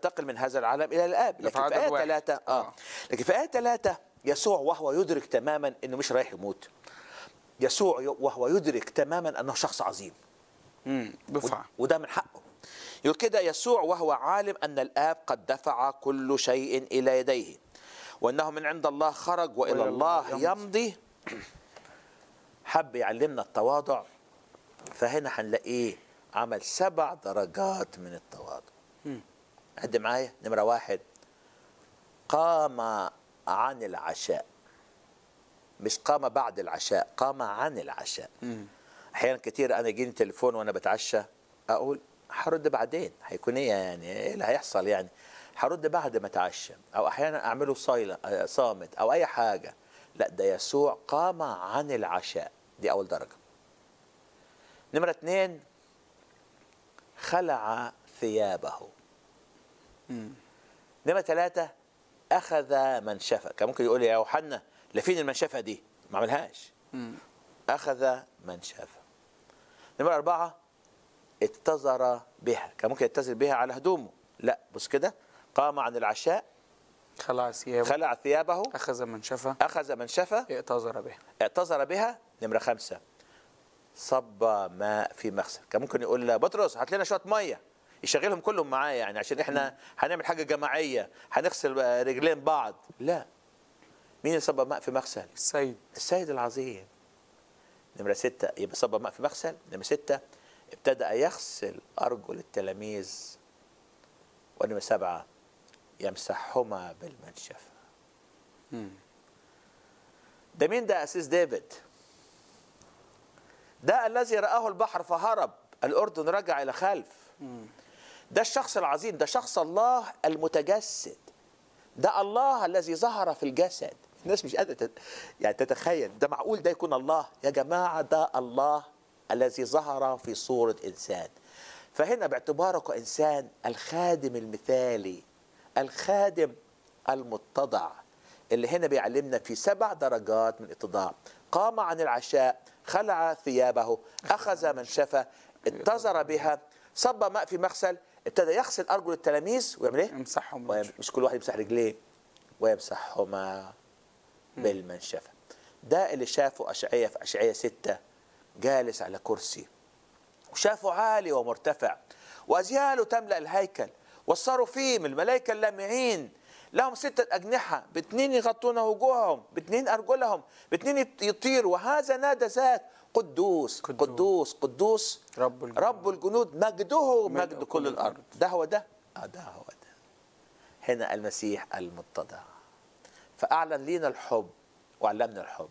ينتقل من هذا العالم الى الاب ده في لكن في عدد ايه واحد. ثلاثة اه آه. لكن في ايه ثلاثة يسوع وهو يدرك تماما انه مش رايح يموت يسوع ي- وهو يدرك تماما انه شخص عظيم امم دفع وده من حقه يقول كده يسوع وهو عالم ان الاب قد دفع كل شيء الى يديه وانه من عند الله خرج والى وإلى الله الله يمضي حب يعلمنا التواضع فهنا هنلاقيه عمل سبع درجات من التواضع مم. عد معايا نمرة واحد قام عن العشاء مش قام بعد العشاء قام عن العشاء مم. احيانا كتير انا يجيني تليفون وانا بتعشى اقول هرد بعدين هيكون ايه يعني ايه اللي هيحصل يعني هرد بعد ما اتعشى او احيانا اعمله صايله آه، صامت او اي حاجه لا ده يسوع قام عن العشاء دي اول درجه نمره اتنين خلع ثيابه مم. نمرة ثلاثة أخذ منشفة كان ممكن يقول يا يوحنا لا فين المنشفة دي ما عملهاش مم. أخذ منشفة نمرة أربعة اتزر بها كان ممكن يتزر بها على هدومه لا بص كده قام عن العشاء خلع ثيابه خلع ثيابه اخذ منشفه أخذ منشفة ائتذر به اعتذر بها نمرة خمسة صب ماء في مغسل كان ممكن يقول له بطرس هات لنا شوية مية يشغلهم كلهم معاه يعني عشان احنا هنعمل حاجة جماعية هنغسل رجلين بعض لا مين اللي صب ماء في مغسل السيد السيد العظيم نمرة ستة يبقى صب ماء في مغسل نمرة ستة ابتدأ يغسل أرجل التلاميذ ونمرة سبعة يمسحهما بالمنشفة مم. ده مين ده أسيس ديفيد ده الذي رآه البحر فهرب الأردن رجع إلى خلف مم. ده الشخص العظيم ده شخص الله المتجسد ده الله الذي ظهر في الجسد الناس مش قادرة تت- يعني تتخيل ده معقول ده يكون الله يا جماعة ده الله الذي ظهر في صورة إنسان فهنا باعتبارك إنسان الخادم المثالي الخادم المتضع اللي هنا بيعلمنا في سبع درجات من الاتضاع قام عن العشاء خلع ثيابه أخذ منشفة اتزر بها صب ماء في مغسل ابتدى يغسل أرجل التلاميذ ويعمل إيه؟ امسحهم ويم- مش كل واحد يمسح رجليه ويمسحهما بالمنشفة ده اللي شافه أشعية في أشعية ستة جالس على كرسي وشافه عالي ومرتفع وأزياله تملأ الهيكل والصرافيم الملائكة اللامعين لهم ستة أجنحة باتنين يغطون وجوههم باتنين أرجلهم باتنين يط- يطيروا وهذا نادى ذات قدوس قدوس. قدوس قدوس رب الجنود. رب الجنود مجده مجد مجد كل كل الأرض الأرض. ده هو ده آه ده هو ده هنا المسيح المتضع فأعلن لينا الحب وعلمنا الحب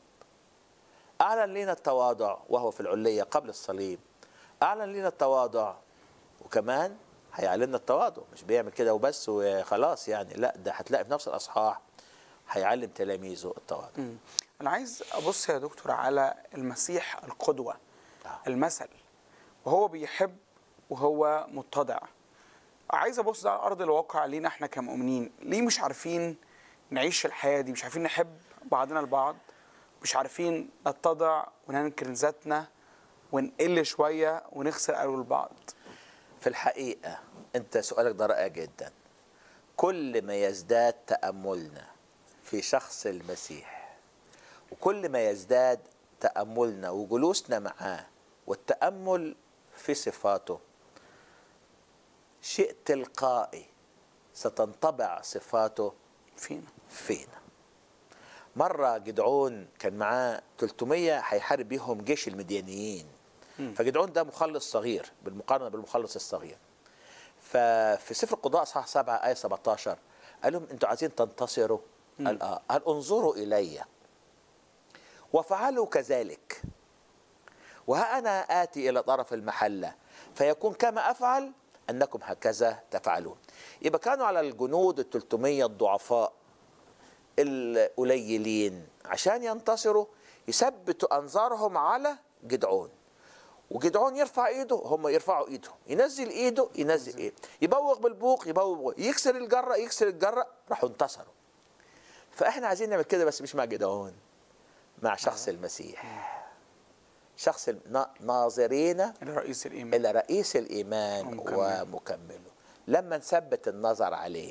أعلن لينا التواضع وهو في العلية قبل الصليب أعلن لينا التواضع وكمان هيعلمنا التواضع مش بيعمل كده وبس وخلاص يعني لا ده هتلاقي في نفس الأصحاح هيعلم تلاميذه التواضع مم. انا عايز ابص يا دكتور على المسيح القدوه آه. المثل وهو بيحب وهو متضع عايز ابص ده على ارض الواقع لينا احنا كمؤمنين ليه مش عارفين نعيش الحياه دي مش عارفين نحب بعضنا البعض مش عارفين نتضع وننكر ذاتنا ونقل شويه ونغسل قلب بعض في الحقيقة أنت سؤالك ده رائع جدا كل ما يزداد تأملنا في شخص المسيح وكل ما يزداد تأملنا وجلوسنا معاه والتأمل في صفاته شيء تلقائي ستنطبع صفاته فينا فينا مرة جدعون كان معاه 300 هيحارب بيهم جيش المديانيين فجدعون ده مخلص صغير بالمقارنة بالمخلص الصغير ففي سفر القضاء اصحاح 7 آية 17 قال لهم انتوا عايزين تنتصروا قال اه قال انظروا إلي وفعلوا كذلك وها أنا آتي إلى طرف المحلة فيكون كما أفعل أنكم هكذا تفعلون يبقى كانوا على الجنود ال 300 الضعفاء القليلين عشان ينتصروا يثبتوا أنظارهم على جدعون وجدعون يرفع ايده هم يرفعوا ايدهم ينزل ايده ينزل ايده يبوغ بالبوق يبوغ بالبوق. يكسر الجره يكسر الجره راحوا انتصروا فاحنا عايزين نعمل كده بس مش مع جدعون مع شخص المسيح شخص الم- نا- ناظرين الرئيس الايمان الى رئيس الايمان ومكمله. ومكمله لما نثبت النظر عليه